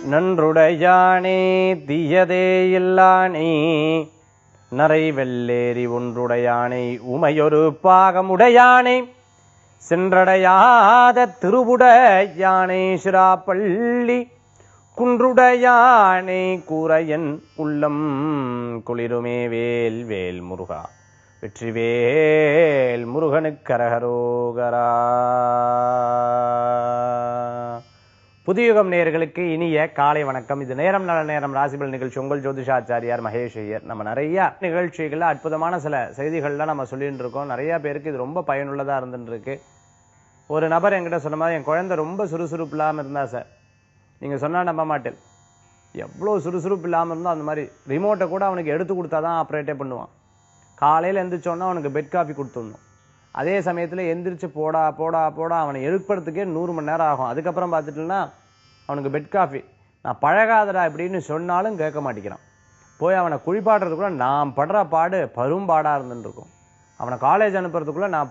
நன்றுடையானே தீயதே இல்லானே நரை வெள்ளேரி ஒன்றுடையானை உமையொரு பாகமுடையானை சென்றடையாத திருவுடையானை சிராப்பள்ளி குன்றுடையானை கூரையன் உள்ளம் குளிருமே வேல் வேல் முருகா வெற்றிவேல் முருகனுக்கு அரகரோகரா புதியுகம் நேயர்களுக்கு இனிய காலை வணக்கம் இது நேரம் நல்ல நேரம் ராசிபல் நிகழ்ச்சி உங்கள் ஜோதிஷாச்சாரியார் மகேஷ் ஐயர் நம்ம நிறைய நிகழ்ச்சிகள்ல அற்புதமான சில செய்திகள்லாம் நம்ம சொல்லிட்டு இருக்கோம் நிறைய பேருக்கு இது ரொம்ப பயனுள்ளதா இருந்துட்டு இருக்கு ஒரு நபர் என்கிட்ட சொன்ன மாதிரி என் குழந்தை ரொம்ப சுறுசுறுப்பு இல்லாமல் இருந்தா சார் நீங்க சொன்னா நம்ப மாட்டேன் எவ்வளோ சுறுசுறுப்பு இல்லாமல் இருந்தோ அந்த மாதிரி ரிமோட்டை கூட அவனுக்கு எடுத்து கொடுத்தா தான் ஆப்ரேட்டே பண்ணுவான் காலையில் எந்திரிச்சோன்னா அவனுக்கு பெட் காஃபி கொடுத்துடணும் அதே சமயத்தில் எந்திரிச்சு போடா போடா போடா அவனை எழுப்புறதுக்கே நூறு மணி நேரம் ஆகும் அதுக்கப்புறம் பார்த்துட்டுனா அவனுக்கு பெட் காஃபி நான் பழகாதடா இப்படின்னு சொன்னாலும் கேட்க மாட்டேங்கிறான் போய் அவனை குளிப்பாடுறதுக்குள்ள நான் படுற பாடு பரும்பாடாக இருந்துட்டு இருக்கும் அவனை காலேஜ் அனுப்புறதுக்குள்ள நான்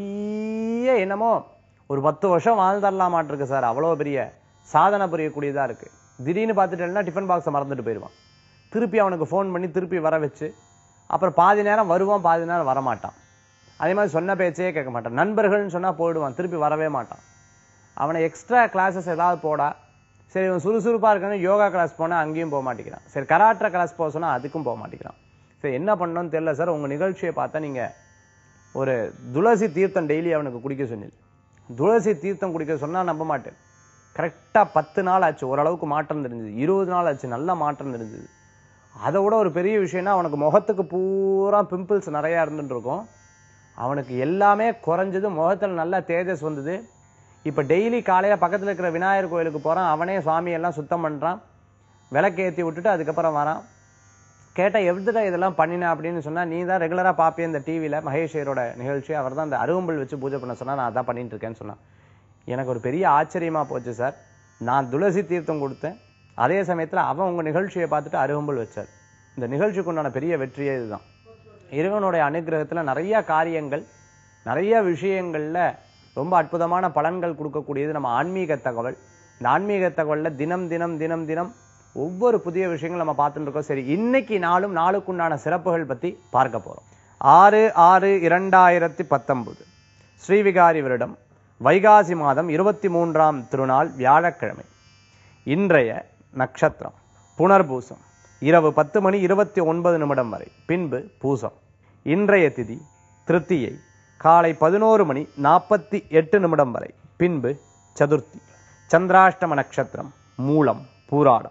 பெரிய என்னமோ ஒரு பத்து வருஷம் வாழ்ந்துடலாமாட்டிருக்கு சார் அவ்வளோ பெரிய சாதனை புரியக்கூடியதாக இருக்குது திடீர்னு பார்த்துட்டேன்னா டிஃபன் பாக்ஸை மறந்துட்டு போயிடுவான் திருப்பி அவனுக்கு ஃபோன் பண்ணி திருப்பி வர வச்சு அப்புறம் பாதி நேரம் வருவான் பாதி நேரம் வரமாட்டான் அதே மாதிரி சொன்ன பேச்சே கேட்க மாட்டான் நண்பர்கள்னு சொன்னால் போயிடுவான் திருப்பி வரவே மாட்டான் அவனை எக்ஸ்ட்ரா கிளாஸஸ் ஏதாவது போடா சரி இவன் சுறுசுறுப்பாக இருக்கணும் யோகா கிளாஸ் போனால் அங்கேயும் போக மாட்டேங்கிறான் சரி கராட்டை கிளாஸ் போக சொன்னால் அதுக்கும் போக மாட்டேங்கிறான் சரி என்ன பண்ணணும்னு தெரியல சார் உங்கள் நிகழ்ச்சியை பார்த்தா நீங்கள் ஒரு துளசி தீர்த்தம் டெய்லி அவனுக்கு குடிக்க சொன்னீங்க துளசி தீர்த்தம் குடிக்க சொன்னால் நம்ப மாட்டேன் கரெக்டாக பத்து நாள் ஆச்சு ஓரளவுக்கு மாற்றம் தெரிஞ்சது இருபது நாள் ஆச்சு நல்ல மாற்றம் தெரிஞ்சது அதை விட ஒரு பெரிய விஷயம்னா அவனுக்கு முகத்துக்கு பூரா பிம்பிள்ஸ் நிறையா இருந்துட்டு இருக்கும் அவனுக்கு எல்லாமே குறைஞ்சது முகத்தில் நல்ல தேஜஸ் வந்தது இப்போ டெய்லி காலையில் பக்கத்தில் இருக்கிற விநாயகர் கோயிலுக்கு போகிறான் அவனே சுவாமியெல்லாம் சுத்தம் பண்ணுறான் விளக்கேற்றி விட்டுட்டு அதுக்கப்புறம் வரான் கேட்டால் எவ்வளோ இதெல்லாம் பண்ணினேன் அப்படின்னு சொன்னால் நீ தான் ரெகுலராக பார்ப்பேன் இந்த டிவியில் மகேஷரோட நிகழ்ச்சி அவர் தான் அந்த அருவம்பல் வச்சு பூஜை பண்ண சொன்னால் நான் அதான் பண்ணிட்டு இருக்கேன்னு சொன்னான் எனக்கு ஒரு பெரிய ஆச்சரியமாக போச்சு சார் நான் துளசி தீர்த்தம் கொடுத்தேன் அதே சமயத்தில் அவன் உங்கள் நிகழ்ச்சியை பார்த்துட்டு அருகம்புல் வச்சார் இந்த நிகழ்ச்சிக்கு உண்டான பெரிய வெற்றியே இதுதான் இறைவனுடைய அனுகிரகத்தில் நிறைய காரியங்கள் நிறைய விஷயங்களில் ரொம்ப அற்புதமான பலன்கள் கொடுக்கக்கூடியது நம்ம ஆன்மீக தகவல் இந்த ஆன்மீக தகவலில் தினம் தினம் தினம் தினம் ஒவ்வொரு புதிய விஷயங்கள் நம்ம பார்த்துட்டு இருக்கோம் சரி இன்னைக்கு நாளும் நாளுக்குண்டான சிறப்புகள் பற்றி பார்க்க போகிறோம் ஆறு ஆறு இரண்டாயிரத்தி பத்தொன்பது ஸ்ரீவிகாரி வருடம் வைகாசி மாதம் இருபத்தி மூன்றாம் திருநாள் வியாழக்கிழமை இன்றைய நட்சத்திரம் புனர்பூசம் இரவு பத்து மணி இருபத்தி ஒன்பது நிமிடம் வரை பின்பு பூசம் இன்றைய திதி திருத்தியை காலை பதினோரு மணி நாற்பத்தி எட்டு நிமிடம் வரை பின்பு சதுர்த்தி சந்திராஷ்டம நட்சத்திரம் மூலம் பூராடம்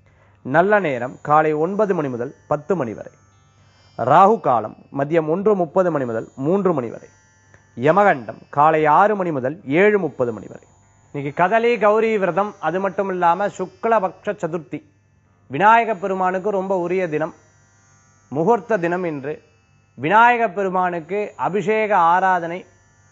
நல்ல நேரம் காலை ஒன்பது மணி முதல் பத்து மணி வரை ராகு காலம் மதியம் ஒன்று முப்பது மணி முதல் மூன்று மணி வரை யமகண்டம் காலை ஆறு மணி முதல் ஏழு முப்பது மணி வரை இன்னைக்கு கதலி கௌரி விரதம் அது மட்டும் இல்லாம சுக்லபக்ஷ சதுர்த்தி விநாயக பெருமானுக்கு ரொம்ப உரிய தினம் முகூர்த்த தினம் இன்று விநாயக பெருமானுக்கு அபிஷேக ஆராதனை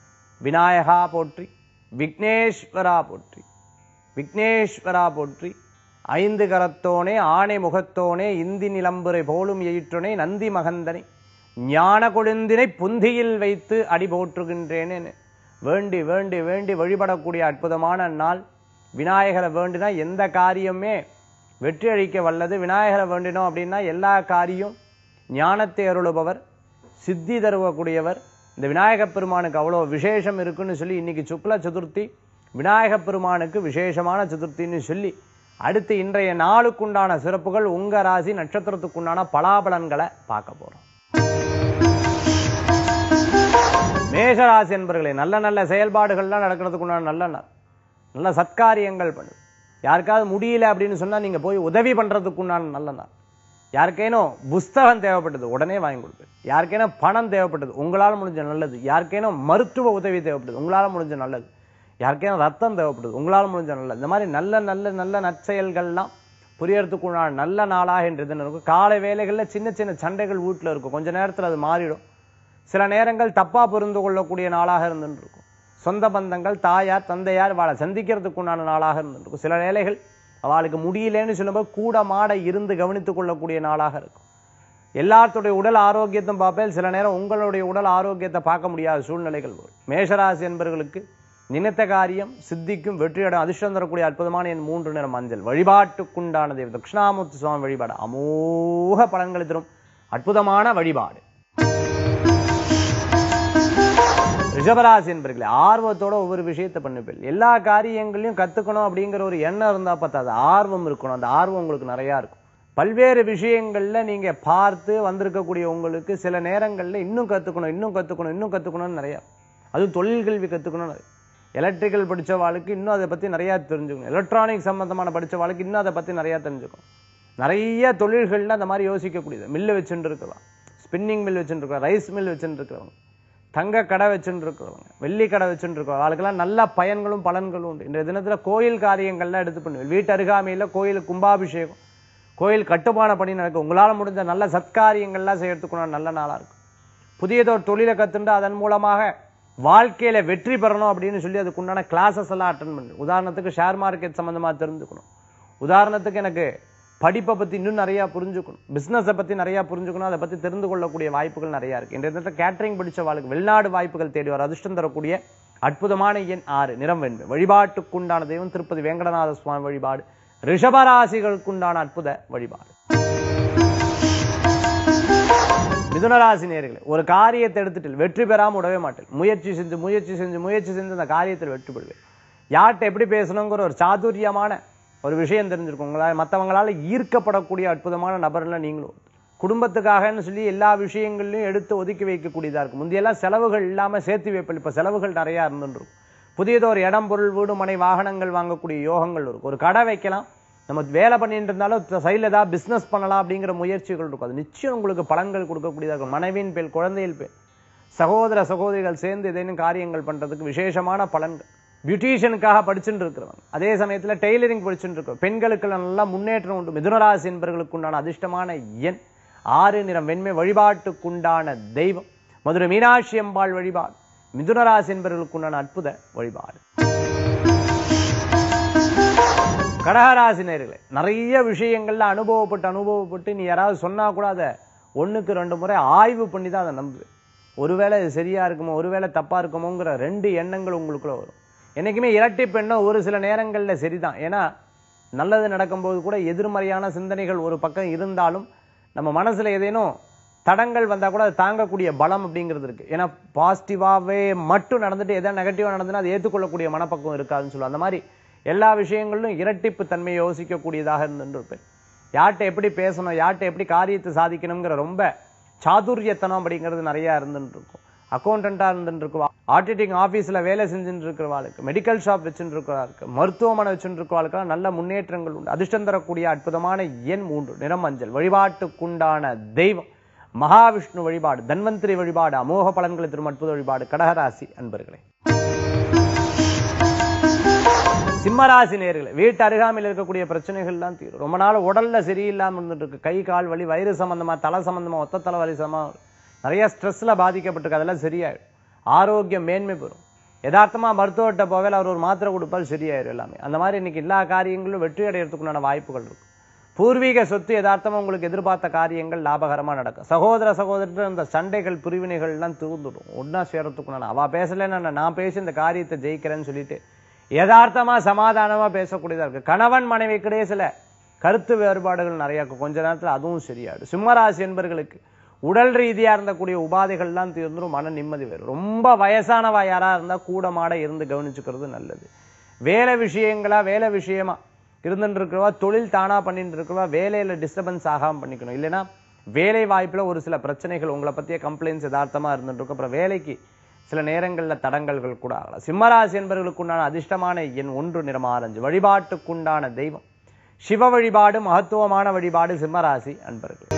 விநாயகா போற்றி விக்னேஸ்வரா போற்றி விக்னேஸ்வரா போற்றி ஐந்து கரத்தோனே ஆணை முகத்தோனே இந்தி நிலம்புரை போலும் எயிற்றோனே நந்தி மகந்தனை ஞான கொழுந்தினை புந்தியில் வைத்து அடி போற்றுகின்றேனேன்னு வேண்டி வேண்டி வேண்டி வழிபடக்கூடிய அற்புதமான நாள் விநாயகரை வேண்டினா எந்த காரியமே வெற்றி அளிக்க வல்லது விநாயகரை வேண்டினோம் அப்படின்னா எல்லா காரியம் ஞானத்தை அருளுபவர் சித்தி தருவக்கூடியவர் இந்த விநாயகப் பெருமானுக்கு அவ்வளோ விசேஷம் இருக்குன்னு சொல்லி இன்னைக்கு சுக்ல சதுர்த்தி விநாயகப் பெருமானுக்கு விசேஷமான சதுர்த்தின்னு சொல்லி அடுத்து இன்றைய நாளுக்குண்டான சிறப்புகள் உங்க ராசி நட்சத்திரத்துக்குண்டான பலாபலன்களை பார்க்க போறோம் மேஷராசி என்பர்களே நல்ல நல்ல செயல்பாடுகள்லாம் நடக்கிறதுக்குண்டான நல்ல நாள் நல்ல சத்காரியங்கள் பண்ணு யாருக்காவது முடியல அப்படின்னு சொன்னா நீங்க போய் உதவி பண்றதுக்குண்டான நல்ல நாள் யாருக்கேனும் புஸ்தகம் தேவைப்பட்டது உடனே வாங்கி கொடுப்பேன் யாருக்கேனும் பணம் தேவைப்பட்டது உங்களால் முடிஞ்ச நல்லது யாருக்கேனும் மருத்துவ உதவி தேவைப்பட்டது உங்களால் முடிஞ்ச நல்லது யாருக்கேனும் ரத்தம் தேவைப்படுது உங்களால் முடிஞ்ச நல்லது இந்த மாதிரி நல்ல நல்ல நல்ல நற்செயல்கள்லாம் புரியறதுக்குண்டான நல்ல நாளாக இன்றைய தினம் இருக்கும் காலை வேலைகளில் சின்ன சின்ன சண்டைகள் வீட்டில் இருக்கும் கொஞ்ச நேரத்தில் அது மாறிடும் சில நேரங்கள் தப்பா புரிந்து கொள்ளக்கூடிய நாளாக இருந்துட்டு இருக்கும் சொந்த பந்தங்கள் தாயார் தந்தையார் வாழை சந்திக்கிறதுக்கு உண்டான நாளாக இருந்துட்டு இருக்கும் சில வேலைகள் அவளுக்கு முடியலன்னு சொல்லும்போது கூட மாட இருந்து கவனித்துக் கொள்ளக்கூடிய நாளாக இருக்கும் எல்லாத்துடைய உடல் ஆரோக்கியத்தையும் பார்ப்பேன் சில நேரம் உங்களுடைய உடல் ஆரோக்கியத்தை பார்க்க முடியாத சூழ்நிலைகள் வரும் மேஷராசி என்பவர்களுக்கு நினைத்த காரியம் சித்திக்கும் வெற்றியடம் அதிர்ஷ்டம் தரக்கூடிய அற்புதமான என் மூன்று நிறம் மஞ்சள் வழிபாட்டுக்குண்டான தெய்வம் தட்சிணாமூர்த்தி சுவாமி வழிபாடு அமோக பலன்களை தரும் அற்புதமான வழிபாடு ரிஷபராசி என்பர்களே ஆர்வத்தோட ஒவ்வொரு விஷயத்தை பண்ணுப்பீர்கள் எல்லா காரியங்களையும் கத்துக்கணும் அப்படிங்கிற ஒரு எண்ணம் இருந்தா பத்தாது ஆர்வம் இருக்கணும் அந்த ஆர்வம் உங்களுக்கு நிறைய இருக்கும் பல்வேறு விஷயங்கள்ல நீங்க பார்த்து வந்திருக்கக்கூடிய உங்களுக்கு சில நேரங்கள்ல இன்னும் கத்துக்கணும் இன்னும் கத்துக்கணும் இன்னும் கத்துக்கணும்னு நிறைய அதுவும் தொழில் கல்வி கத்துக்கணும் நிறைய எலக்ட்ரிக்கல் படிச்ச வாழ்க்கை இன்னும் அதை பத்தி நிறைய தெரிஞ்சுக்கணும் எலக்ட்ரானிக் சம்பந்தமான படிச்ச வாழ்க்கை இன்னும் அதை பத்தி நிறைய தெரிஞ்சுக்கணும் நிறைய தொழில்கள்ல அந்த மாதிரி யோசிக்கக்கூடியது மில்லு வச்சுட்டு இருக்கலாம் ஸ்பின்னிங் மில் வச்சுட்டு இருக்கலாம் ரைஸ் மில் வச்சுட்டு இருக்கிறவங்க தங்க கடை வச்சுட்டு இருக்கிறவங்க வெள்ளி கடை வச்சுட்டு இருக்கிறவங்க அவளுக்கெல்லாம் நல்ல பயன்களும் பலன்களும் உண்டு இன்றைய தினத்துல கோயில் காரியங்கள்லாம் எடுத்து பண்ணுவேன் வீட்டு அருகாமையில கோயில் கும்பாபிஷேகம் கோயில் கட்டுமான பணி நடக்கும் உங்களால முடிஞ்ச நல்ல சத்காரியங்கள்லாம் செய்யறதுக்கு நல்ல நாளா இருக்கும் புதியதொரு தொழிலை கத்துண்டு அதன் மூலமாக வாழ்க்கையில வெற்றி பெறணும் அப்படின்னு சொல்லி அதுக்குண்டான கிளாஸஸ் எல்லாம் அட்டன் பண்ணு உதாரணத்துக்கு ஷேர் மார்க்கெட் சம்பந்தமா தெரிஞ்சுக்கணும் உதாரணத்துக்கு எனக்கு படிப்பை பத்தி இன்னும் நிறைய புரிஞ்சுக்கணும் பிசினஸை பத்தி நிறைய புரிஞ்சுக்கணும் அதை பத்தி தெரிந்து கொள்ளக்கூடிய வாய்ப்புகள் நிறைய இருக்கு இந்த இடத்துல கேட்டரிங் படிச்ச வாழ்க்கை வெளிநாடு வாய்ப்புகள் தேடி வர அதிர்ஷ்டம் தரக்கூடிய அற்புதமான எண் ஆறு நிறம் வெண்மை வழிபாட்டுக்குண்டான தெய்வம் திருப்பதி வேங்கடநாத சுவாமி வழிபாடு ரிஷபராசிகளுக்குண்டான அற்புத வழிபாடு மிதுனராசி நேர்களே ஒரு காரியத்தை எடுத்துட்டு வெற்றி பெறாம விடவே மாட்டேன் முயற்சி செஞ்சு முயற்சி செஞ்சு முயற்சி செஞ்சு அந்த காரியத்தில் வெற்றி பெறுவேன் யார்கிட்ட எப்படி பேசணுங்கிற ஒரு சாதுரியமான ஒரு விஷயம் தெரிஞ்சிருக்கும் உங்களால் மற்றவங்களால ஈர்க்கப்படக்கூடிய அற்புதமான நபர்ல நீங்களும் குடும்பத்துக்காகன்னு சொல்லி எல்லா விஷயங்களையும் எடுத்து ஒதுக்கி வைக்கக்கூடியதா இருக்கும் முந்தையெல்லாம் செலவுகள் இல்லாம சேர்த்து வைப்பல் இப்ப செலவுகள் நிறைய இருந்துருக்கும் புதியதொரு இடம் பொருள் வீடு மனை வாகனங்கள் வாங்கக்கூடிய யோகங்கள் இருக்கும் ஒரு கடை வைக்கலாம் நம்ம வேலை பண்ணிட்டு இருந்தாலும் சைடில் ஏதாவது பிஸ்னஸ் பண்ணலாம் அப்படிங்கிற முயற்சிகள் இருக்கும் அது நிச்சயம் உங்களுக்கு பலன்கள் கொடுக்கக்கூடியதாக இருக்கும் மனைவியின் பேர் குழந்தையின் பேர் சகோதர சகோதரிகள் சேர்ந்து ஏதேனும் காரியங்கள் பண்றதுக்கு விசேஷமான பலன்கள் பியூட்டிஷியனுக்காக படிச்சுட்டு இருக்கிறவங்க அதே சமயத்துல டெய்லரிங் படிச்சுட்டு இருக்கிறோம் பெண்களுக்கு நல்ல முன்னேற்றம் உண்டு மிதுனராசி என்பவர்களுக்கு உண்டான அதிர்ஷ்டமான எண் ஆறு நிறம் வெண்மை வழிபாட்டுக்குண்டான தெய்வம் மதுரை மீனாட்சி அம்பாள் வழிபாடு மிதுனராசி என்பவர்களுக்கு உண்டான அற்புத வழிபாடு கடகராசி நேர்களே நிறைய விஷயங்கள்ல அனுபவப்பட்டு அனுபவப்பட்டு நீ யாராவது சொன்னா கூட அதை ஒண்ணுக்கு ரெண்டு முறை ஆய்வு பண்ணி தான் அதை நம்புவேன் ஒருவேளை இது சரியா இருக்குமோ ஒருவேளை தப்பா இருக்குமோங்கிற ரெண்டு எண்ணங்கள் உங்களுக்குள்ள வரும் என்னைக்குமே இரட்டிப்பு எண்ணம் ஒரு சில நேரங்கள்ல சரிதான் ஏன்னா நல்லது நடக்கும்போது கூட எதிர்மறையான சிந்தனைகள் ஒரு பக்கம் இருந்தாலும் நம்ம மனசுல ஏதேனும் தடங்கள் வந்தா கூட அதை தாங்கக்கூடிய பலம் அப்படிங்கிறது இருக்கு ஏன்னா பாசிட்டிவாவே மட்டும் நடந்துட்டு எதாவது நெகட்டிவா நடந்துன்னா அதை ஏற்றுக்கொள்ளக்கூடிய மனப்பக்குவம் இருக்காதுன்னு சொல்லுவோம் அந்த மாதிரி எல்லா விஷயங்களிலும் இரட்டிப்பு தன்மையை யோசிக்கக்கூடியதாக இருந்துருப்பேன் யார்கிட்ட எப்படி பேசணும் யார்கிட்ட எப்படி காரியத்தை சாதிக்கணுங்கிற ரொம்ப சாதுரியத்தனம் அப்படிங்கிறது நிறைய இருந்துட்டு இருக்கும் அக்கௌண்டண்டா இருந்துட்டு இருக்கும் ஆடிட்டிங் ஆபீஸ்ல வேலை செஞ்சுட்டு இருக்கிறவாளுக்கு மெடிக்கல் ஷாப் வச்சுட்டு இருக்கிறவாளுக்கு மருத்துவமனை வச்சுட்டு இருக்கிறவாளுக்கு நல்ல முன்னேற்றங்கள் உண்டு அதிர்ஷ்டம் தரக்கூடிய அற்புதமான எண் மூன்று நிறம் மஞ்சள் வழிபாட்டுக்குண்டான தெய்வம் மகாவிஷ்ணு வழிபாடு தன்வந்திரி வழிபாடு அமோக பலன்களை தரும் அற்புத வழிபாடு கடகராசி அன்பர்களே சிம்மராசி நேர்களே வீட்டு அருகாமையில் இருக்கக்கூடிய பிரச்சனைகள்லாம் தீரும் ரொம்ப நாள் உடல்ல சரியில்லாம இருந்துட்டு இருக்கு கை கால் வலி வயிறு சம்பந்தமா தலை சம்பந்தமா ஒத்த தலை வலி சம்பந்தமா நிறைய ஸ்ட்ரெஸ்ல பாதிக்கப்பட்டிருக்கு அதெல்லாம் சரியாயிடும் ஆரோக்கியம் மேன்மை பெறும் யதார்த்தமா மருத்துவர்கிட்ட போவேல அவர் ஒரு மாத்திரை கொடுப்பால் சரியாயிரும் எல்லாமே அந்த மாதிரி இன்னைக்கு எல்லா காரியங்களும் வெற்றி அடையறதுக்குண்டான வாய்ப்புகள் இருக்கு பூர்வீக சொத்து யதார்த்தமா உங்களுக்கு எதிர்பார்த்த காரியங்கள் லாபகரமா நடக்கும் சகோதர சகோதரர் இந்த சண்டைகள் பிரிவினைகள் எல்லாம் தூந்துடும் ஒன்னா சேரத்துக்குண்டான அவ பேசலன்னு நான் பேசி இந்த காரியத்தை ஜெயிக்கிறேன்னு சொல்லிட்டு யதார்த்தமா சமாதானமா பேசக்கூடியதா இருக்கு கணவன் மனைவிக்கிடையே சில கருத்து வேறுபாடுகள் நிறைய இருக்கும் கொஞ்ச நேரத்துல அதுவும் சரியாயிடும் சிம்மராசி என்பர்களுக்கு உடல் ரீதியா இருந்தக்கூடிய உபாதைகள்லாம் தீர்ந்துரும் மன நிம்மதி வரும் ரொம்ப வயசானவா யாரா இருந்தா கூட மாட இருந்து கவனிச்சுக்கிறது நல்லது வேலை விஷயங்களா வேலை விஷயமா இருந்துட்டு இருக்கிறவா தொழில் தானா பண்ணிட்டு இருக்கிறவா வேலையில டிஸ்டர்பன்ஸ் ஆகாம பண்ணிக்கணும் இல்லைன்னா வேலை வாய்ப்புல ஒரு சில பிரச்சனைகள் உங்களை பத்திய கம்ப்ளைண்ட்ஸ் யதார்த்தமா இருந்துட்டு இருக்கும் அப்புறம் வேலைக்கு சில நேரங்கள்ல தடங்கல்கள் கூட ஆகலாம் சிம்மராசி என்பவர்களுக்கு உண்டான அதிர்ஷ்டமான எண் ஒன்று நிறம் ஆரஞ்சு வழிபாட்டுக்குண்டான தெய்வம் சிவ வழிபாடு மகத்துவமான வழிபாடு சிம்மராசி அன்பர்கள்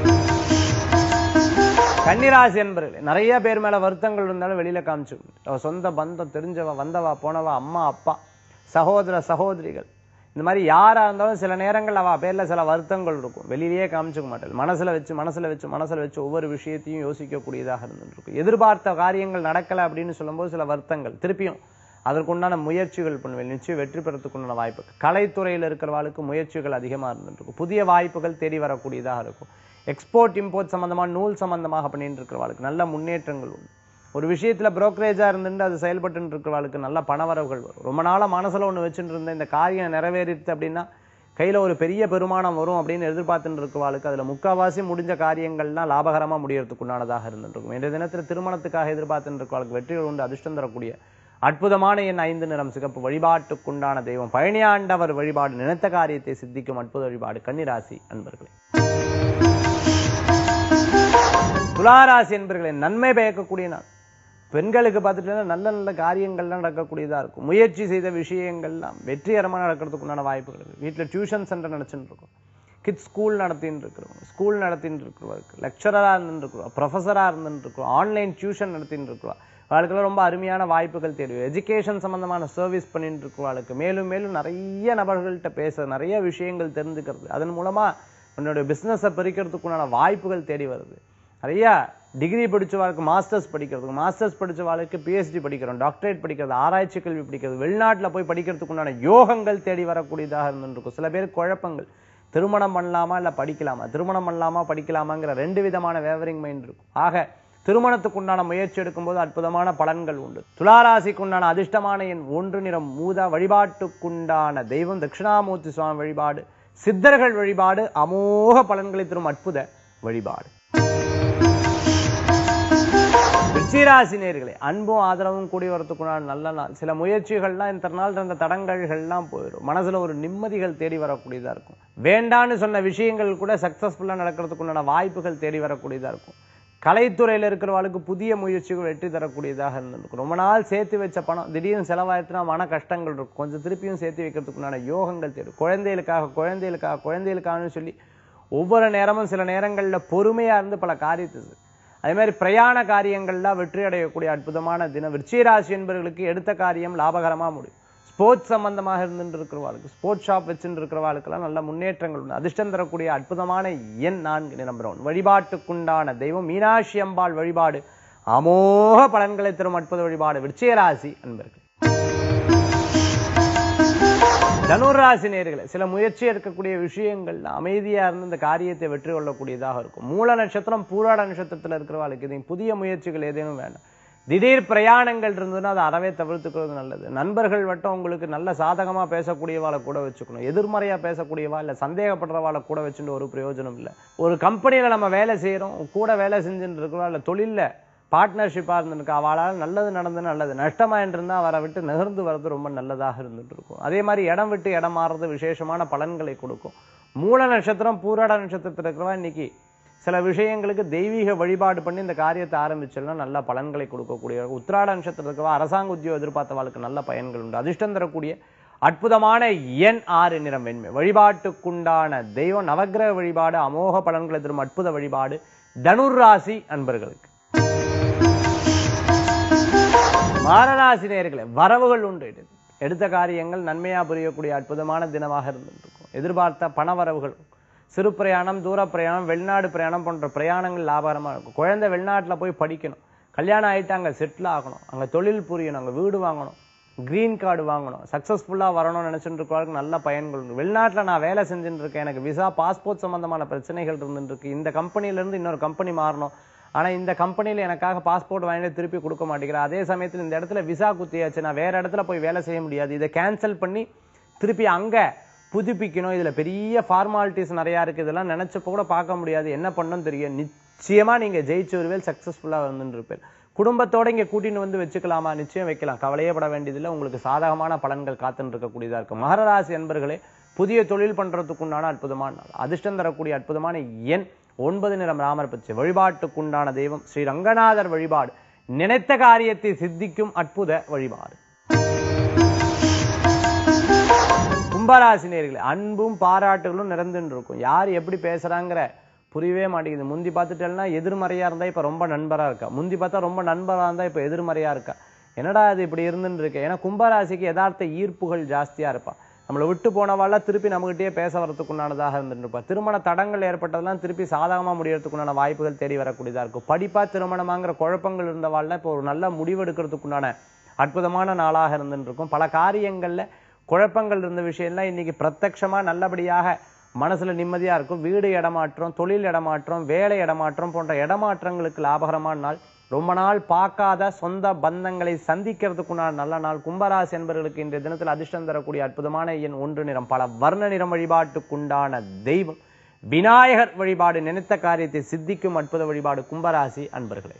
கன்னிராசி என்பர்களே நிறைய பேர் மேல வருத்தங்கள் இருந்தாலும் வெளியில காமிச்சு அவ சொந்த பந்தம் தெரிஞ்சவ வந்தவா போனவா அம்மா அப்பா சகோதர சகோதரிகள் இந்த மாதிரி யாரா இருந்தாலும் சில நேரங்கள் அவ பேர்ல சில வருத்தங்கள் இருக்கும் வெளியிலேயே காமிச்சுக்க மாட்டேன் மனசுல வச்சு மனசுல வச்சு மனசுல வச்சு ஒவ்வொரு விஷயத்தையும் யோசிக்கக்கூடியதாக இருந்துட்டு இருக்கும் எதிர்பார்த்த காரியங்கள் நடக்கல அப்படின்னு சொல்லும்போது சில வருத்தங்கள் திருப்பியும் அதற்குண்டான முயற்சிகள் பண்ணுவேன் நிச்சயம் வெற்றி பெறத்துக்குண்டான வாய்ப்பு கலைத்துறையில் இருக்கிறவாளுக்கு முயற்சிகள் அதிகமா இருந்துட்டு இருக்கும் புதிய வாய்ப்புகள் தேடி வரக்கூடியதாக இருக்கும் எக்ஸ்போர்ட் இம்போர்ட் சம்பந்தமா நூல் சம்பந்தமாக பண்ணிட்டு இருக்கிறவாளுக்கு நல்ல முன்னேற்றங்கள் உண்டு ஒரு விஷயத்துல புரோக்கரேஜா இருந்துட்டு அது செயல்பட்டு இருக்கிறவளுக்கு நல்ல பணவரவுகள் வரும் ரொம்ப நாளா மனசுல ஒண்ணு வச்சுட்டு இருந்த இந்த காரியம் நிறைவேறிடுது அப்படின்னா கையில ஒரு பெரிய பெருமானம் வரும் அப்படின்னு எதிர்பார்த்துட்டு இருக்கிறவாளுக்கு அதுல முக்காவாசி முடிஞ்ச காரியங்கள்லாம் லாபகரமா முடியறதுக்கு உண்டானதாக இருந்துட்டு இருக்கும் இன்றைய தினத்துல திருமணத்துக்காக எதிர்பார்த்துட்டு இருக்கிறவளுக்கு வெற்றிகள் உண்டு அதிர்ஷ்டம் தரக்கூடிய அற்புதமான என் ஐந்து நிறம் சிகப்பு வழிபாட்டுக்குண்டான தெய்வம் பழனியாண்டவர் வழிபாடு நினைத்த காரியத்தை சித்திக்கும் அற்புத வழிபாடு கன்னிராசி அன்பர்களே துளாராசி என்பர்களே நன்மை பயக்கக்கூடிய நாள் பெண்களுக்கு பார்த்துட்டீங்கன்னா நல்ல நல்ல காரியங்கள்லாம் நடக்கக்கூடியதா இருக்கும் முயற்சி செய்த விஷயங்கள்லாம் வெற்றிகரமாக நடக்கிறதுக்கு உண்டான வாய்ப்புகள் இருக்கு வீட்டில் டியூஷன் சென்டர் நடச்சுட்டு இருக்கோம் கிட்ஸ் ஸ்கூல் நடத்தின்னு இருக்கிறவங்க ஸ்கூல் நடத்தின்னு இருக்கிறவருக்கு லெக்சரராக இருந்துட்டு இருக்கிறோம் ப்ரொஃபஸராக இருந்துட்டு இருக்கிறோம் ஆன்லைன் டியூஷன் நடத்தின்னு இருக்கிறோம் அவளுக்கெல்லாம் ரொம்ப அருமையான வாய்ப்புகள் தெரியும் எஜுகேஷன் சம்பந்தமான சர்வீஸ் பண்ணிட்டு இருக்கிறவளுக்கு மேலும் மேலும் நிறைய நபர்கள்ட்ட பேச நிறைய விஷயங்கள் தெரிஞ்சுக்கிறது அதன் மூலமா உன்னோட பிசினஸை பெருக்கிறதுக்குண்டான வாய்ப்புகள் தேடி வருது நிறைய டிகிரி படிச்சவாளுக்கு மாஸ்டர்ஸ் படிக்கிறதுக்கு மாஸ்டர்ஸ் படிச்சவாளுக்கு பிஹெச்டி படிக்கிறோம் டாக்டரேட் படிக்கிறது ஆராய்ச்சி கல்வி படிக்கிறது வெளிநாட்டுல போய் படிக்கிறதுக்கு உண்டான யோகங்கள் தேடி வரக்கூடியதாக இருந்துருக்கும் சில பேருக்கு குழப்பங்கள் திருமணம் பண்ணலாமா இல்ல படிக்கலாமா திருமணம் பண்ணலாமா படிக்கலாமாங்கிற ரெண்டு விதமான வேவரிங் மைண்ட் இருக்கும் ஆக திருமணத்துக்கு உண்டான முயற்சி எடுக்கும்போது அற்புதமான பலன்கள் உண்டு துளாராசிக்கு உண்டான அதிர்ஷ்டமான எண் ஒன்று நிறம் மூதா வழிபாட்டுக்குண்டான தெய்வம் தட்சிணாமூர்த்தி சுவாமி வழிபாடு சித்தர்கள் வழிபாடு அமோக பலன்களை தரும் அற்புத வழிபாடு விருச்சிராசி நேர்களே அன்பும் ஆதரவும் கூடி வரத்துக்குண்டான நல்ல நாள் சில முயற்சிகள்லாம் இந்த நாள் இருந்த தடங்கல்கள்லாம் போயிடும் மனசுல ஒரு நிம்மதிகள் தேடி வரக்கூடியதா இருக்கும் வேண்டான்னு சொன்ன விஷயங்கள் கூட சக்சஸ்ஃபுல்லா நடக்கிறதுக்குண்டான வாய்ப்புகள் தேடி வரக்கூடியதா இருக்கும் கலைத்துறையில இருக்கிறவளுக்கு புதிய முயற்சிகள் வெற்றி தரக்கூடியதாக இருந்திருக்கும் ரொம்ப நாள் சேர்த்து வச்ச பணம் திடீர்னு செலவாயிட்டுனா மன கஷ்டங்கள் இருக்கும் கொஞ்சம் திருப்பியும் சேர்த்து வைக்கிறதுக்குண்டான யோகங்கள் தேடும் குழந்தைகளுக்காக குழந்தைகளுக்காக குழந்தைகளுக்காகன்னு சொல்லி ஒவ்வொரு நேரமும் சில நேரங்கள்ல பொறுமையா இருந்து பல காரியத்தை செய். அதே மாதிரி பிரயாண காரியங்கள்லாம் வெற்றி அடையக்கூடிய அற்புதமான தினம் விருச்சிகராசி என்பவர்களுக்கு எடுத்த காரியம் லாபகரமா முடியும் ஸ்போர்ட்ஸ் சம்பந்தமாக இருந்துட்டு இருக்கிறவாளுக்கு ஸ்போர்ட்ஸ் ஷாப் வச்சுட்டு இருக்கிறவாளுக்கெல்லாம் நல்ல முன்னேற்றங்கள் உண்டு அதிர்ஷ்டம் தரக்கூடிய அற்புதமான எண் நான்கு நிறம் பிரவுன் வழிபாட்டுக்குண்டான தெய்வம் மீனாட்சி அம்பாள் வழிபாடு அமோக பலன்களை தரும் அற்புத வழிபாடு விருச்சிகராசி அன்பர்கள் தனுராசி நேர்களே சில முயற்சி எடுக்கக்கூடிய விஷயங்கள் அமைதியா இருந்து இந்த காரியத்தை வெற்றி கொள்ளக்கூடியதாக இருக்கும் மூல நட்சத்திரம் பூராட நட்சத்திரத்துல இருக்கிறவாளுக்கு இது புதிய முயற்சிகள் ஏதேனும் வேண்டாம் திடீர் பிரயாணங்கள் இருந்ததுன்னா அதை அறவே தவிர்த்துக்கிறது நல்லது நண்பர்கள் வட்டம் உங்களுக்கு நல்ல சாதகமா பேசக்கூடியவாளை கூட வச்சுக்கணும் எதிர்மறையா பேசக்கூடியவா இல்ல சந்தேகப்படுறவாளை கூட வச்சுட்டு ஒரு பிரயோஜனம் இல்லை ஒரு கம்பெனியில நம்ம வேலை செய்யறோம் கூட வேலை செஞ்சுட்டு இருக்கிறோம் இல்ல தொழில்ல பார்ட்னர்ஷிப்பாக இருந்திருக்கு அவளால் நல்லது நடந்து நல்லது நஷ்டமா இருந்தால் அவரை விட்டு நகர்ந்து வர்றது ரொம்ப நல்லதாக இருந்துட்டு இருக்கும் அதே மாதிரி இடம் விட்டு இடம் மாறுறது விசேஷமான பலன்களை கொடுக்கும் மூல நட்சத்திரம் பூராட நட்சத்திரத்தில் இருக்கிறவா இன்னைக்கு சில விஷயங்களுக்கு தெய்வீக வழிபாடு பண்ணி இந்த காரியத்தை ஆரம்பிச்சோம்னா நல்ல பலன்களை கொடுக்கக்கூடிய உத்திராட நட்சத்திரத்தில் இருக்கிறவா அரசாங்க உத்தியோகம் எதிர்பார்த்தவாளுக்கு நல்ல பயன்கள் உண்டு அதிர்ஷ்டம் தரக்கூடிய அற்புதமான எண் ஆறு நிறம் வெண்மை வழிபாட்டுக்குண்டான தெய்வம் நவக்கிரக வழிபாடு அமோக பலன்களை தரும் அற்புத வழிபாடு தனுர் ராசி அன்பர்களுக்கு மாரராசி நேயர்களே வரவுகள் உண்டு இது. எடுத்த காரியங்கள் நன்மையா புரியக்கூடிய அற்புதமான தினமாக இருந்திருக்கும் எதிர்பார்த்த பண வரவுகள் சிறு பிரயாணம் தூர பிரயாணம் வெளிநாடு பிரயாணம் போன்ற பிரயாணங்கள் லாபகரமா இருக்கும் குழந்தை வெளிநாட்டுல போய் படிக்கணும் கல்யாணம் ஆயிட்டு அங்க செட்டில் ஆகணும் அங்க தொழில் புரியணும் அங்க வீடு வாங்கணும் கிரீன் கார்டு வாங்கணும் சக்சஸ்ஃபுல்லா வரணும்னு நினைச்சிட்டு இருக்கவங்களுக்கு நல்ல பயன்கள் உண்டு வெளிநாட்டுல நான் வேலை செஞ்சுட்டு இருக்கேன் எனக்கு விசா பாஸ்போர்ட் சம்பந்தமான பிரச்சனைகள் இருந்துட்டு இருக்கு இந்த கம்பெனில இருந்து இன்னொரு கம்பெனி மாறணும் ஆனா இந்த கம்பெனில எனக்காக பாஸ்போர்ட் வாங்கிட்டு திருப்பி கொடுக்க மாட்டேங்கிற அதே சமயத்துல இந்த இடத்துல விசா குத்தியாச்சு நான் வேற இடத்துல போய் வேலை செய்ய முடியாது இதை கேன்சல் பண்ணி திருப்பி அங்க புதுப்பிக்கணும் இதுல பெரிய ஃபார்மாலிட்டிஸ் நிறைய இருக்கு இதெல்லாம் நினைச்சப்ப கூட பார்க்க முடியாது என்ன பண்ணணும் தெரியும் நிச்சயமா நீங்க ஜெயிச்சு வருவேல் சக்சஸ்ஃபுல்லா வந்துட்டு இருப்பேன் குடும்பத்தோட இங்க கூட்டின்னு வந்து வச்சுக்கலாமா நிச்சயம் வைக்கலாம் கவலையே பட வேண்டியதில்லை உங்களுக்கு சாதகமான பலன்கள் காத்துன்னு இருக்கக்கூடியதா இருக்கு மகராசி என்பர்களே புதிய தொழில் பண்றதுக்குண்டான அற்புதமான நாள் அதிர்ஷ்டம் தரக்கூடிய அற்புதமான எண் ஒன்பது நிறம் ராமர் பச்சை வழிபாட்டுக்குண்டான தெய்வம் ஸ்ரீ ரங்கநாதர் வழிபாடு நினைத்த காரியத்தை சித்திக்கும் அற்புத வழிபாடு கும்பராசினியர்களே அன்பும் பாராட்டுகளும் நிறந்துன்னு இருக்கும் யார் எப்படி பேசுறாங்கிற புரியவே மாட்டேங்குது முந்தி பார்த்துட்டேன்னா எதிர்மறையா இருந்தா இப்ப ரொம்ப நண்பரா இருக்கா முந்தி பார்த்தா ரொம்ப நண்பரா இருந்தா இப்ப எதிர்மறையா இருக்கா என்னடா இது இப்படி இருந்துன்னு இருக்கு ஏன்னா கும்பராசிக்கு யதார்த்த ஈர்ப்புகள் ஜாஸ்தியா இருப்பா நம்மளை விட்டு போனவாள்லாம் திருப்பி நம்மகிட்டயே பேச வரதுக்குண்டானதாக இருந்துட்டு இருப்பா திருமண தடங்கள் ஏற்பட்டதெல்லாம் திருப்பி சாதகமா முடியறதுக்குண்டான வாய்ப்புகள் தேடி வரக்கூடியதா இருக்கும் படிப்பா திருமணமாங்கிற குழப்பங்கள் இருந்தவாள்லாம் இப்போ ஒரு நல்ல முடிவெடுக்கிறதுக்குண்டான அற்புதமான நாளாக இருந்துட்டு இருக்கும் பல காரியங்கள்ல குழப்பங்கள் இருந்த விஷயம்லாம் இன்னைக்கு பிரத்யக்ஷமா நல்லபடியாக மனசுல நிம்மதியா இருக்கும் வீடு இடமாற்றம் தொழில் இடமாற்றம் வேலை இடமாற்றம் போன்ற இடமாற்றங்களுக்கு லாபகரமான நாள் ரொம்ப நாள் பார்க்காத சொந்த பந்தங்களை சந்திக்கிறதுக்குண்டான நல்ல நாள் கும்பராசி என்பவர்களுக்கு இன்றைய தினத்தில் அதிர்ஷ்டம் தரக்கூடிய அற்புதமான எண் ஒன்று நிறம் பல வர்ண நிறம் வழிபாட்டுக்குண்டான தெய்வம் விநாயகர் வழிபாடு நினைத்த காரியத்தை சித்திக்கும் அற்புத வழிபாடு கும்பராசி அன்பர்களே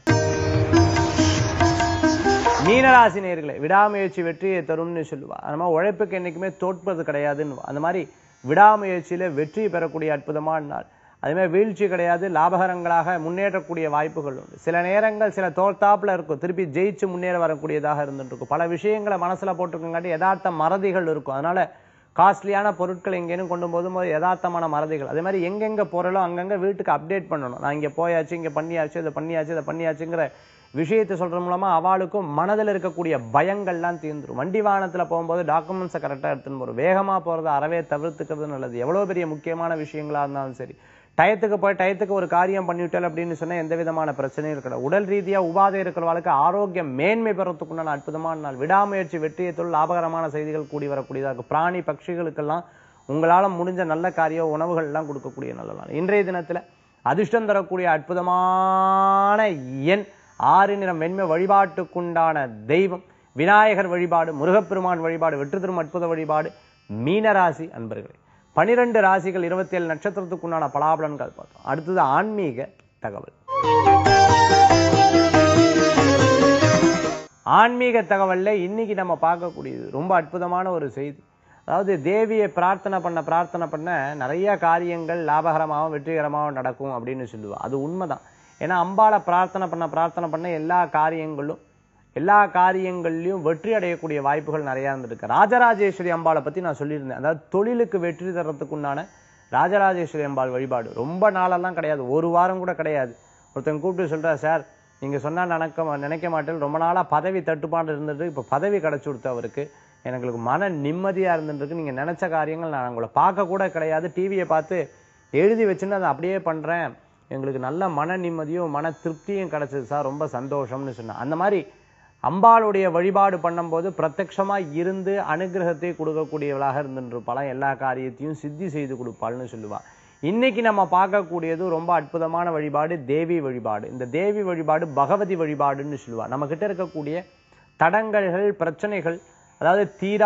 மீனராசி நேர்களே விடாமுயற்சி வெற்றியை தரும்னு சொல்லுவா அந்த மாதிரி உழைப்புக்கு என்னைக்குமே தோற்பது கிடையாதுன்னு அந்த மாதிரி விடாமுயற்சியில வெற்றி பெறக்கூடிய அற்புதமான நாள் அதே மாதிரி வீழ்ச்சி கிடையாது லாபகரங்களாக முன்னேறக்கூடிய வாய்ப்புகள் உண்டு சில நேரங்கள் சில தோற்தாப்புல இருக்கும் திருப்பி ஜெயிச்சு முன்னேற வரக்கூடியதாக இருந்துட்டு இருக்கும் பல விஷயங்களை மனசுல போட்டிருக்கங்காட்டி யதார்த்த மறதிகள் இருக்கும் அதனால காஸ்ட்லியான பொருட்கள் எங்கேனும் கொண்டு போதும்போது யதார்த்தமான மறதிகள் அதே மாதிரி எங்கெங்க போறலோ அங்கங்க வீட்டுக்கு அப்டேட் பண்ணணும் நான் இங்க போயாச்சு இங்க பண்ணியாச்சு இதை பண்ணியாச்சு இதை பண்ணியாச்சுங்கிற விஷயத்தை சொல்றது மூலமா அவளுக்கும் மனதில் இருக்கக்கூடிய பயங்கள்லாம் தீர்ந்துரும் வண்டி வாகனத்துல போகும்போது டாக்குமெண்ட்ஸை கரெக்டாக எடுத்துன்னு போகிறோம் வேகமா போறதை அறவே தவிர்த்துக்கிறது நல்லது எவ்வளவு பெரிய முக்கியமான விஷயங்களா இருந்தாலும் சரி டயத்துக்கு போய் டயத்துக்கு ஒரு காரியம் பண்ணிவிட்டல் அப்படின்னு சொன்னா எந்த விதமான பிரச்சனையும் இருக்கல உடல் ரீதியா உபாதை இருக்கிறவளுக்கு ஆரோக்கியம் மேன்மை பெறத்துக்குண்டான அற்புதமான நாள் விடாமுயற்சி வெற்றியை தொழில் லாபகரமான செய்திகள் கூடி வரக்கூடியதா இருக்கு பிராணி பட்சிகளுக்கெல்லாம் உங்களால முடிஞ்ச நல்ல காரிய உணவுகள் எல்லாம் கொடுக்கக்கூடிய நல்ல நாள் இன்றைய தினத்துல அதிர்ஷ்டம் தரக்கூடிய அற்புதமான எண் ஆறு நிறம் வெண்மை வழிபாட்டுக்குண்டான தெய்வம் விநாயகர் வழிபாடு முருகப்பெருமான் வழிபாடு வெற்றி தரும் அற்புத வழிபாடு மீனராசி அன்பர்களே பனிரெண்டு ராசிகள் இருபத்தி ஏழு நட்சத்திரத்துக்குண்டான பலாபலன்கள் பார்த்தோம் அடுத்தது ஆன்மீக தகவல் ஆன்மீக தகவல்ல இன்னைக்கு நம்ம பார்க்கக்கூடியது ரொம்ப அற்புதமான ஒரு செய்தி அதாவது தேவியை பிரார்த்தனை பண்ண பிரார்த்தனை பண்ண நிறைய காரியங்கள் லாபகரமாகவும் வெற்றிகரமாகவும் நடக்கும் அப்படின்னு சொல்லுவா அது உண்மைதான் ஏன்னா அம்பாளை பிரார்த்தனை பண்ண பிரார்த்தனை பண்ண எல்லா காரியங்களும் எல்லா காரியங்கள்லையும் வெற்றி அடையக்கூடிய வாய்ப்புகள் நிறையா இருந்திருக்கு ராஜராஜேஸ்வரி அம்பாளை பத்தி நான் சொல்லியிருந்தேன் அதாவது தொழிலுக்கு வெற்றி தரத்துக்குண்டான ராஜராஜேஸ்வரி அம்பாள் வழிபாடு ரொம்ப நாளெல்லாம் கிடையாது ஒரு வாரம் கூட கிடையாது ஒருத்தங்க கூப்பிட்டு சொல்றா சார் நீங்க சொன்னா நினைக்க நினைக்க மாட்டேன் ரொம்ப நாளா பதவி தட்டுப்பாடு இருந்துட்டு இப்ப பதவி கிடைச்சு கொடுத்து அவருக்கு எனக்கு மன நிம்மதியா இருந்துருக்கு நீங்க நினைச்ச காரியங்கள் நான் உங்களை பார்க்க கூட கிடையாது டிவியை பார்த்து எழுதி வச்சுன்னு அதை அப்படியே பண்றேன் எங்களுக்கு நல்ல மன நிம்மதியும் மன திருப்தியும் கிடைச்சது சார் ரொம்ப சந்தோஷம்னு சொன்னேன் அந்த மாதிரி அம்பாளுடைய வழிபாடு பண்ணும்போது பிரத்யக்ஷமா இருந்து அனுகிரகத்தை கொடுக்கக்கூடியவளாக இருந்துருப்பாளாம் எல்லா காரியத்தையும் சித்தி செய்து கொடுப்பாள்னு சொல்லுவா இன்னைக்கு நம்ம பார்க்கக்கூடியது ரொம்ப அற்புதமான வழிபாடு தேவி வழிபாடு இந்த தேவி வழிபாடு பகவதி வழிபாடுன்னு சொல்லுவா நம்ம கிட்ட இருக்கக்கூடிய தடங்கல்கள் பிரச்சனைகள் அதாவது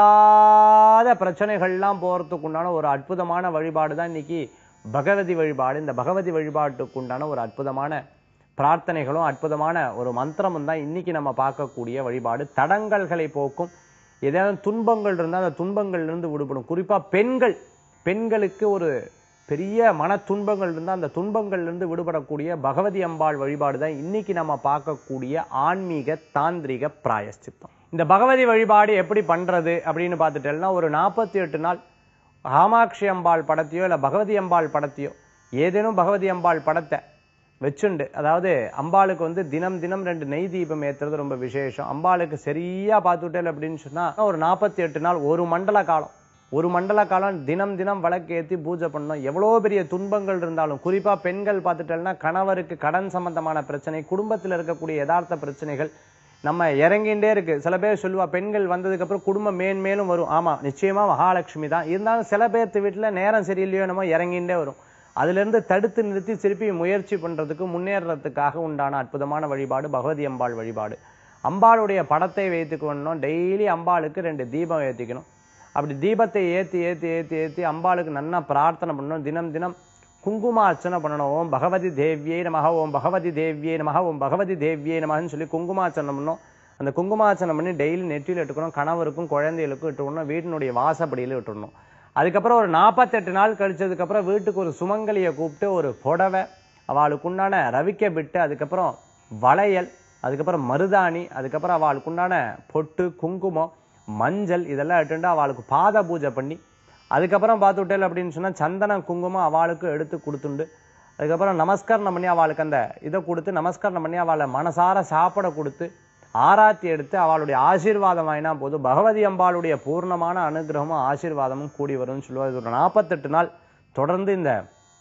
தீராத பிரச்சனைகள்லாம் போறதுக்கு உண்டான ஒரு அற்புதமான வழிபாடு தான் இன்னைக்கு பகவதி வழிபாடு இந்த பகவதி வழிபாட்டுக்கு உண்டான ஒரு அற்புதமான பிரார்த்தனைகளும் அற்புதமான ஒரு மந்திரமும் தான் இன்னைக்கு நம்ம பார்க்கக்கூடிய வழிபாடு தடங்கல்களை போக்கும் ஏதாவது துன்பங்கள் இருந்தால் அந்த துன்பங்கள்ல இருந்து விடுபடும் குறிப்பா பெண்கள் பெண்களுக்கு ஒரு பெரிய மன துன்பங்கள் இருந்தால் அந்த துன்பங்கள்ல இருந்து விடுபடக்கூடிய பகவதி அம்பாள் வழிபாடு தான் இன்னைக்கு நம்ம பார்க்கக்கூடிய ஆன்மீக தாந்திரிக பிராயஷ்சித்தம் இந்த பகவதி வழிபாடு எப்படி பண்றது அப்படின்னு பார்த்துட்டேன்னா ஒரு நாற்பத்தி எட்டு நாள் காமாட்சி அம்பாள் படத்தையோ இல்லை பகவதி அம்பாள் படத்தையோ ஏதேனும் பகவதி அம்பாள் படத்தை வச்சுண்டு அதாவது அம்பாளுக்கு வந்து தினம் தினம் ரெண்டு நெய் தீபம் ஏத்துறது ரொம்ப விசேஷம் அம்பாளுக்கு சரியா பார்த்துட்டேன் அப்படின்னு சொன்னா ஒரு நாற்பத்தி எட்டு நாள் ஒரு மண்டல காலம் ஒரு மண்டல காலம் தினம் தினம் விளக்கு ஏத்தி பூஜை பண்ணணும் எவ்வளோ பெரிய துன்பங்கள் இருந்தாலும் குறிப்பா பெண்கள் பார்த்துட்டேன்னா கணவருக்கு கடன் சம்பந்தமான பிரச்சனை குடும்பத்தில் இருக்கக்கூடிய யதார்த்த பிரச்சனைகள் நம்ம இறங்கிண்டே இருக்கு சில பேர் சொல்லுவா பெண்கள் வந்ததுக்கு அப்புறம் குடும்பம் மேன்மேலும் வரும் ஆமா நிச்சயமா மகாலட்சுமி தான் இருந்தாலும் சில பேர்த்து வீட்டுல நேரம் சரியில்லையோ நம்ம இறங்கிண்டே வரும் அதுல இருந்து தடுத்து நிறுத்தி திருப்பி முயற்சி பண்றதுக்கு முன்னேறதுக்காக உண்டான அற்புதமான வழிபாடு பகவதி அம்பாள் வழிபாடு அம்பாளுடைய படத்தை வைத்துக்கணும் டெய்லி அம்பாளுக்கு ரெண்டு தீபம் ஏத்திக்கணும் அப்படி தீபத்தை ஏத்தி ஏத்தி ஏத்தி ஏத்தி அம்பாளுக்கு நன்னா பிரார்த்தனை பண்ணணும் தினம் தினம் குங்கும அர்ச்சனை பண்ணணும் ஓம் பகவதி தேவியே நமக ஓம் பகவதி தேவியே நமக ஓம் பகவதி தேவியே நமகன்னு சொல்லி குங்குமார்ச்சனை பண்ணணும் அந்த குங்குமார்ச்சனை பண்ணி டெய்லி நெற்றியில் இட்டுக்கணும் கணவருக்கும் குழந்தைகளுக்கும் இட்டுக்கணும் வீட்டினுடைய வாசப்படியில் விட்டுடணும் அதுக்கப்புறம் ஒரு நாற்பத்தெட்டு நாள் கழிச்சதுக்கு அப்புறம் வீட்டுக்கு ஒரு சுமங்கலியை கூப்பிட்டு ஒரு புடவை அவளுக்குண்டான ரவிக்க விட்டு அதுக்கப்புறம் வளையல் அதுக்கப்புறம் மருதாணி அதுக்கப்புறம் அவளுக்குண்டான பொட்டு குங்குமம் மஞ்சள் இதெல்லாம் இட்டுண்டு அவளுக்கு பாத பூஜை பண்ணி அதுக்கப்புறம் பார்த்து விட்டேல் அப்படின்னு சொன்னா சந்தனம் குங்குமம் அவளுக்கு எடுத்து கொடுத்துண்டு அதுக்கப்புறம் நமஸ்காரம் பண்ணி அவளுக்கு அந்த இதை கொடுத்து நமஸ்காரம் பண்ணி அவளை மனசார சாப்பிட கொடுத்து ஆராத்தி எடுத்து அவளுடைய ஆசீர்வாதம் வாங்கினா போதும் பகவதி அம்பாளுடைய பூர்ணமான அனுகிரகமும் ஆசீர்வாதமும் கூடி வரும்னு சொல்லுவார் இது ஒரு நாற்பத்தெட்டு நாள் தொடர்ந்து இந்த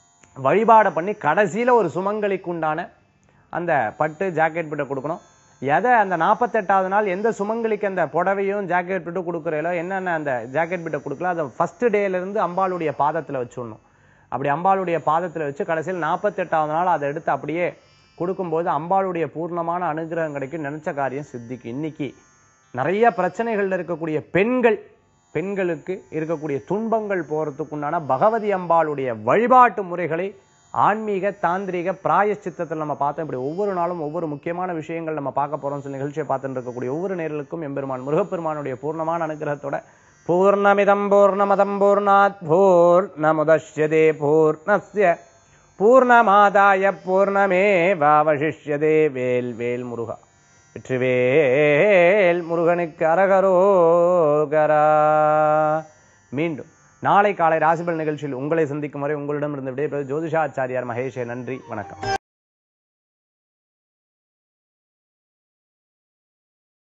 வழிபாடை பண்ணி கடைசியில ஒரு சுமங்கலிக்கு உண்டான அந்த பட்டு ஜாக்கெட் பிட்ட கொடுக்கணும் எதை அந்த நாற்பத்தெட்டாவது நாள் எந்த சுமங்கலிக்கு அந்த புடவையும் ஜாக்கெட் பிட்டு கொடுக்குறீங்களோ என்னென்ன அந்த ஜாக்கெட் பிட்ட கொடுக்கல அதை ஃபர்ஸ்ட் டேல இருந்து அம்பாளுடைய பாதத்துல வச்சுடணும் அப்படி அம்பாளுடைய பாதத்துல வச்சு கடைசியில் நாற்பத்தெட்டாவது நாள் அதை எடுத்து அப்படியே கொடுக்கும்போது அம்பாளுடைய பூர்ணமான அனுகிரகம் கிடைக்கும் நினைச்ச காரியம் சித்திக்கும் இன்னைக்கு நிறைய பிரச்சனைகள்ல இருக்கக்கூடிய பெண்கள் பெண்களுக்கு இருக்கக்கூடிய துன்பங்கள் போறதுக்குண்டான பகவதி அம்பாளுடைய வழிபாட்டு முறைகளை ஆன்மீக தாந்திரிக பிராயச்சித்தத்தில் நம்ம பார்த்தோம் இப்படி ஒவ்வொரு நாளும் ஒவ்வொரு முக்கியமான விஷயங்கள் நம்ம பார்க்க போறோம் சில நிகழ்ச்சியை பார்த்துட்டு இருக்கக்கூடிய ஒவ்வொரு நேர்களுக்கும் எம்பெருமான் முருகப்பெருமானுடைய பூர்ணமான அனுகிரகத்தோட பூர்ணமிதம் பூர்ணமதம் பூர்ணாத் பூர்ணமுதஷ்யதே பூர்ணஸ்ய பூர்ணமாதாய பூர்ணமேவாவசிஷ்யதே வேல் வேல் முருகா வெற்றிவேல் முருகனுக்கு அரகரோகரா மீண்டும் நாளை காலை ராசிபல் நிகழ்ச்சியில் உங்களை சந்திக்கும் வரை உங்களிடமிருந்து விடைபெறுவது ஜோதிஷாச்சாரியார் மகேஷே நன்றி வணக்கம்